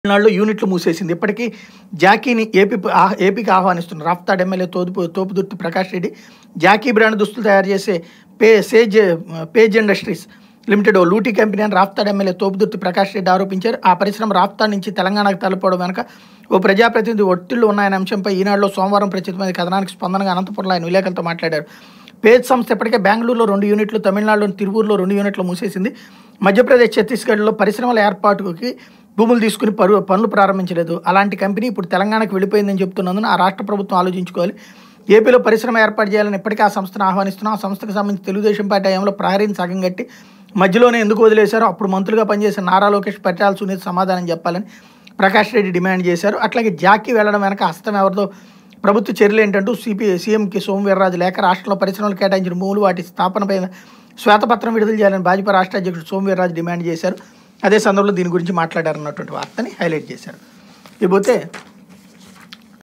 తమిళనాడులో యూనిట్లు మూసేసింది ఇప్పటికీ జాకీని ఏపీ ఆ- ఏపీకి ఆహ్వానిస్తున్నారు రాఫ్తాడ్ ఎమ్మెల్యే తోదుపు తోపుదుర్తి ప్రకాష్ రెడ్డి జాకీ బ్రాండ్ దుస్తులు తయారు చేసే పే సేజ్ పేజ్ ఇండస్ట్రీస్ లిమిటెడ్ ఓ లూటీ కంపెనీ అని రాఫ్తాడ్ ఎమ్మెల్యే తోపుదుర్తి ప్రకాష్ రెడ్డి ఆరోపించారు ఆ పరిశ్రమ రాఫ్తాడ్ నుంచి తెలంగాణకు తలపోవడం వెనక ఓ ప్రజాప్రతినిధి ఒత్తిళ్లు ఉన్నాయనే అంశంపై ఈనాడులో సోమవారం ప్రచురితమైన కథనానికి స్పందనగా అనంతపురంలో ఆయన విలేకరులతో మాట్లాడారు పేజ్ సంస్థ ఇప్పటికే బెంగళూరులో రెండు యూనిట్లు తమిళనాడులోని తిరువూరులో రెండు యూనిట్లు మూసేసింది మధ్యప్రదేశ్ ఛత్తీస్గఢ్లో పరిశ్రమల ఏర్పాటుకి భూములు తీసుకుని పరు పనులు ప్రారంభించలేదు అలాంటి కంపెనీ ఇప్పుడు తెలంగాణకు వెళ్ళిపోయిందని చెప్తున్నందున ఆ రాష్ట్ర ప్రభుత్వం ఆలోచించుకోవాలి ఏపీలో పరిశ్రమ ఏర్పాటు చేయాలని ఇప్పటికే ఆ సంస్థను ఆహ్వానిస్తున్నాం ఆ సంస్థకు సంబంధించి తెలుగుదేశం పార్టీ హయాంలో ప్రహరీని సగం కట్టి మధ్యలోనే ఎందుకు వదిలేశారో అప్పుడు మంత్రులుగా పనిచేసిన నారా లోకేష్ పట్టాల సునీత్ సమాధానం చెప్పాలని ప్రకాష్ రెడ్డి డిమాండ్ చేశారు అట్లాగే జాకీ వెళ్ళడం వెనక హస్తం ఎవరిదో ప్రభుత్వ చర్యలు ఏంటంటూ సిపి సీఎంకి సోమవీర్రాజు లేఖ రాష్ట్రంలో పరిశ్రమలు కేటాయించిన భూములు వాటి స్థాపనపై శ్వేతపత్రం విడుదల చేయాలని భాజపా రాష్ట్ర అధ్యక్షుడు సోమవీర్రాజు డిమాండ్ చేశారు అదే సందర్భంలో దీని గురించి మాట్లాడారన్నటువంటి వార్తని హైలైట్ చేశారు ఇకపోతే